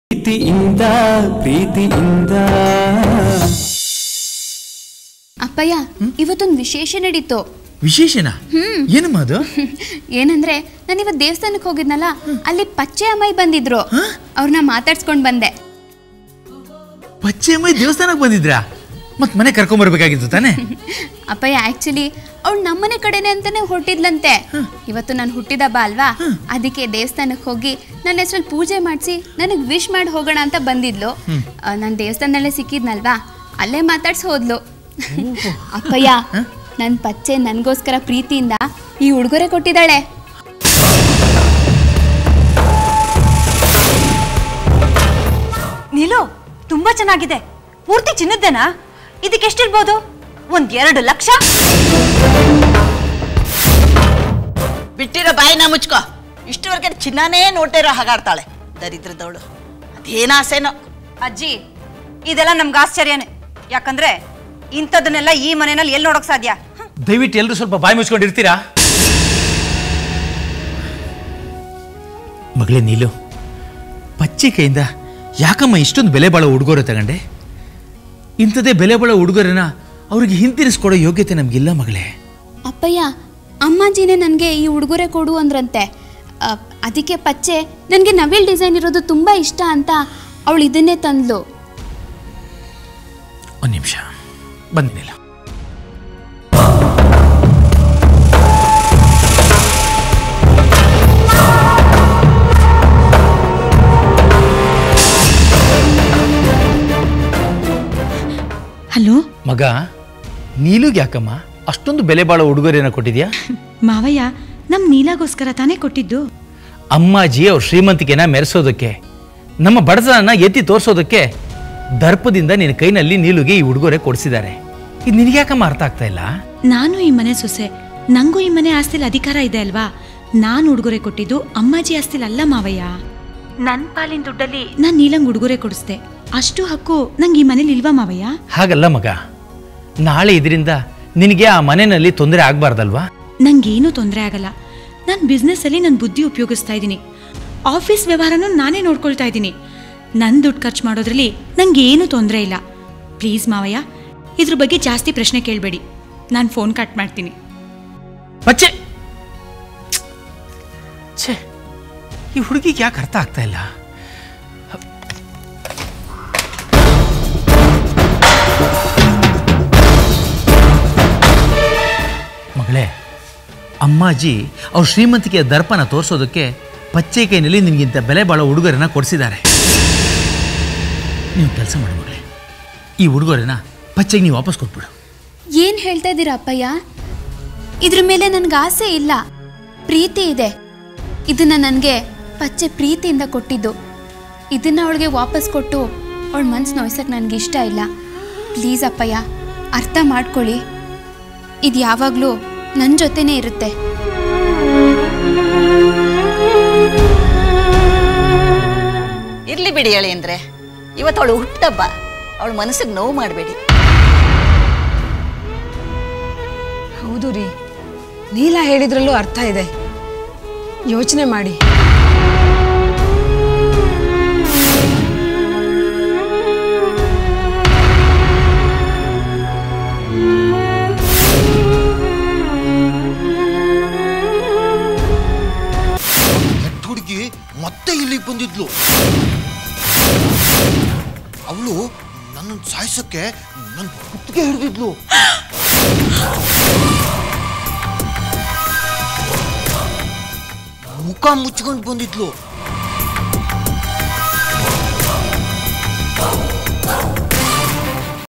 ಪ್ರೀತಿಯಿಂದ ಪ್ರೀತಿಯಿಂದ ಅಪ್ಪಯ್ಯ ಇವತ್ತೊಂದು ವಿಶೇಷ ನಡೀತು ವಿಶೇಷನ ಏನಮ್ಮ ಅದು ಏನಂದ್ರೆ ನಾನು ಇವತ್ತು ದೇವಸ್ಥಾನಕ್ಕೆ ಹೋಗಿದ್ನಲ್ಲ ಅಲ್ಲಿ ಪಚ್ಚೆ ಅಮ್ಮಾಯಿ ಬಂದಿದ್ರು ಅವ್ರನ್ನ ಮಾತಾಡ್ಸ್ಕೊಂಡ್ ಬಂದೆ ಪಚ್ಚೆ ಅಮ್ಮ ದೇವಸ್ಥಾನಕ್ಕೆ ಬಂದಿದ್ರಾ ಮತ್ ಮನೆ ಕರ್ಕೊಂಬರ್ಬೇಕಾಗಿತ್ತು ತಾನೇ ಅಪ್ಪಯ್ಯ ಆಕ್ಚುಲಿ ಅವ್ಳು ನಮ್ಮನೆ ಕಡೆನೆ ಅಂತಾನೆ ಹೊರಟಿದ್ಲಂತೆ ಇವತ್ತು ನಾನು ಹುಟ್ಟಿದ ಹಬ್ಬ ಅಲ್ವಾ ಅದಕ್ಕೆ ದೇವಸ್ಥಾನಕ್ಕೆ ಹೋಗಿ ನನ್ನ ಹೆಸರಲ್ಲಿ ಪೂಜೆ ಮಾಡಿಸಿ ನನಗೆ ವಿಶ್ ಮಾಡಿ ಹೋಗೋಣ ಅಂತ ಬಂದಿದ್ಲು ನಾನು ದೇವಸ್ಥಾನದಲ್ಲೇ ಸಿಕ್ಕಿದ್ನಲ್ವಾ ಅಲ್ಲೇ ಮಾತಾಡ್ಸಿ ಹೋದ್ಲು ಅಪ್ಪಯ್ಯ ನನ್ನ ಪಚ್ಚೆ ನನಗೋಸ್ಕರ ಪ್ರೀತಿಯಿಂದ ಈ ಉಡುಗೊರೆ ಕೊಟ್ಟಿದ್ದಾಳೆ ನೀಲು ತುಂಬಾ ಚೆನ್ನಾಗಿದೆ ಪೂರ್ತಿ ಚಿನ್ನದ್ದೇನಾ ಇದಕ್ಕೆ ಎಷ್ಟಿರ್ಬೋದು ಒಂದ್ ಎರಡು ಲಕ್ಷ ಬಿಟ್ಟಿರೋ ಬಾಯಿನ ಮುಚ್ಕೋ ಇಷ್ಟವರೆಗೆ ಚಿನ್ನನೇ ನೋಡ್ತಾ ಇರೋ ಹಾಗಾಡ್ತಾಳೆ ದರಿದ್ರದವಳು ಅದೇನ ಆಸೆನೋ ಅಜ್ಜಿ ಇದೆಲ್ಲ ನಮ್ಗೆ ಆಶ್ಚರ್ಯನೇ ಯಾಕಂದ್ರೆ ಇಂಥದನ್ನೆಲ್ಲ ಈ ಮನೆಯಲ್ಲಿ ಎಲ್ಲಿ ನೋಡಕ್ ಸಾಧ್ಯ ಹ್ಮ್. ದಯವಿಟ್ಟು ಎಲ್ಲರೂ ಸ್ವಲ್ಪ ಬಾಯಿ ಮುಚ್ಕೊಂಡಿರ್ತೀರಾ ಮಗಳೇ ನೀಲು ಪಚ್ಚೆ ಕೈಯಿಂದ ಯಾಕಮ್ಮ ಇಷ್ಟೊಂದು ಬೆಲೆ ಬಾಳೋ ಉಡುಗೊರೆ ತಗೊಂಡೆ ಇಂಥದೇ ಬೆಲೆ ಬಾಳೋ ಉಡುಗೊರೆನ ಅವ್ರಿಗೆ ಹಿಂತಿರಿಸ್ಕೊಡೋ ಯೋಗ್ಯತೆ ನಮಗಿಲ್ಲ ಮಗಳೇ ಅಪ್ಪಯ್ಯ ಅಮ್ಮಾಜಿನೇ ನನಗೆ ಈ ಉಡುಗೊರೆ ಕೊಡು ಅಂದ್ರಂತೆ ಅ, ಅದಕ್ಕೆ ಪಚ್ಚೆ ನನಗೆ ನವಿಲ್ ಡಿಸೈನ್ ಇರೋದು ತುಂಬ ಇಷ್ಟ ಅಂತ ಅವಳು ಇದನ್ನೇ ತಂದ್ಲು ಒಂದು ನಿಮಿಷ ಬಂದಿಲ್ಲ ಹಲೋ ಮಗ ನೀಲುಗೆ ಯಾಕಮ್ಮ ಅಷ್ಟೊಂದು ಬೆಲೆ ಬಾಳೋ ಉಡುಗೊರೆನ ಕೊಟ್ಟಿದ್ಯಾ ಮಾವಯ್ಯ ನಮ್ ನೀಲಾಗೋಸ್ಕರ ತಾನೇ ಕೊಟ್ಟಿದ್ದು ಅಮ್ಮಾಜಿ ಅವ್ರ ಶ್ರೀಮಂತಿಕೆನ ಮೆರೆಸೋದಕ್ಕೆ ನಮ್ಮ ಬಡತನನ ಎತ್ತಿ ತೋರಿಸೋದಕ್ಕೆ ದರ್ಪದಿಂದ ನಿನ್ನ ಕೈನಲ್ಲಿ ನೀಲುಗೆ ಈ ಉಡುಗೊರೆ ಕೊಡಿಸಿದ್ದಾರೆ ಇದು ನಿನಗ್ಯಾಕಮ್ಮ ಅರ್ಥ ಆಗ್ತಾ ಇಲ್ಲ ನಾನು ಈ ಮನೆ ಸೊಸೆ ನಂಗೂ ಈ ಮನೆ ಆಸ್ತಿಲಿ ಅಧಿಕಾರ ಇದೆ ಅಲ್ವಾ ನಾನು ಉಡುಗೊರೆ ಕೊಟ್ಟಿದ್ದು ಅಮ್ಮಾಜಿ ಆಸ್ತಿಲಿ ಅಲ್ಲ ಮಾವಯ್ಯ ನನ್ ಪಾಲಿನ ದುಡ್ಡಲ್ಲಿ ನಾನ್ ನೀಲಂಗ್ ಉಡುಗೊರೆ ಕೊಡಿಸ್ದೆ ಅಷ್ಟು ಹಕ್ಕು ನಂಗೆ ಈ ಮನೇಲಿ ಇಲ್ವಾ ಮಾವಯ್ಯ ಹಾಗಲ್ಲ ಮಗ ನಾಳೆ ಇದರಿಂದ ನಿನಗೆ ಆ ಮನೆಯಲ್ಲಿ ತೊಂದರೆ ಆಗ್ಬಾರ್ದಲ್ವಾ ನಂಗೇನು ತೊಂದರೆ ಆಗಲ್ಲ ನಾನು ಬಿಸ್ನೆಸ್ ಅಲ್ಲಿ ನನ್ನ ಬುದ್ಧಿ ಉಪಯೋಗಿಸ್ತಾ ಇದ್ದೀನಿ ಆಫೀಸ್ ವ್ಯವಹಾರನೂ ನಾನೇ ನೋಡ್ಕೊಳ್ತಾ ಇದ್ದೀನಿ ನನ್ನ ದುಡ್ಡು ಖರ್ಚು ಮಾಡೋದ್ರಲ್ಲಿ ನಂಗೇನು ತೊಂದರೆ ಇಲ್ಲ ಪ್ಲೀಸ್ ಮಾವಯ್ಯ ಇದ್ರ ಬಗ್ಗೆ ಜಾಸ್ತಿ ಪ್ರಶ್ನೆ ಕೇಳಬೇಡಿ ನಾನು ಫೋನ್ ಕಟ್ ಮಾಡ್ತೀನಿ ಪಚ್ಚೆ ಛೇ ಈ ಹುಡುಗಿಗೆ ಯಾಕೆ ಅರ್ಥ ಆಗ್ತಾ ಇಲ್ಲ ಮಗಳೇ ಅಮ್ಮಾಜಿ ಅವ್ರ ಶ್ರೀಮಂತಿಕೆಯ ದರ್ಪನ ತೋರಿಸೋದಕ್ಕೆ ಪಚ್ಚೆ ಕೈನಲ್ಲಿ ನಿನಗಿಂತ ಬೆಲೆ ಬಾಳೋ ಉಡುಗೊರೆನ ಕೊಡಿಸಿದ್ದಾರೆ ನೀವು ಕೆಲಸ ಮಾಡಿ ಮಗಳೇ ಈ ಉಡುಗೊರೆನ ಪಚ್ಚೆಗೆ ನೀವು ವಾಪಸ್ ಕೊಟ್ಬಿಡು ಏನು ಹೇಳ್ತಾ ಇದ್ದೀರಾ ಅಪ್ಪಯ್ಯ ಇದ್ರ ಮೇಲೆ ನನಗೆ ಆಸೆ ಇಲ್ಲ ಪ್ರೀತಿ ಇದೆ ಇದನ್ನ ನನಗೆ ಪಚ್ಚೆ ಪ್ರೀತಿಯಿಂದ ಕೊಟ್ಟಿದ್ದು ಇದನ್ನ ಅವಳಿಗೆ ವಾಪಸ್ ಕೊಟ್ಟು ಅವಳ ಮನ್ಸು ನೋಯ್ಸಕ್ಕೆ ನನಗೆ ಇಷ್ಟ ಇಲ್ಲ ಪ್ಲೀಸ್ ಅಪ್ಪಯ್ಯ ಅರ್ಥ ಮಾಡ್ಕೊಳ್ಳಿ ಇದು ಯಾವಾಗಲೂ ನನ್ನ ಜೊತೆನೇ ಇರುತ್ತೆ ಇರ್ಲಿ ಬಿಡಿ ಹೇಳಿ ಅಂದ್ರೆ ಇವತ್ತು ಅವಳು ಹುಟ್ಟಬ್ಬ ಅವಳ ಮನಸ್ಸಿಗೆ ನೋವು ಮಾಡಬೇಡಿ ಹೌದು ರೀ ನೀಲ ಹೇಳಿದ್ರಲ್ಲೂ ಅರ್ಥ ಇದೆ ಯೋಚನೆ ಮಾಡಿ ಹೆತ್ತ ಹುಡುಗಿ ಮತ್ತೆ ಇಲ್ಲಿಗೆ ಬಂದಿದ್ಲು ಅವಳು ನನ್ನನ್ನು ಸಾಯಿಸಕ್ಕೆ ನನ್ನ ಕುತ್ತಿಗೆ ಹಿಡಿದಿದ್ಲು ಮುಖ ಮುಚ್ಕೊಂಡು ಬಂದಿದ್ಲು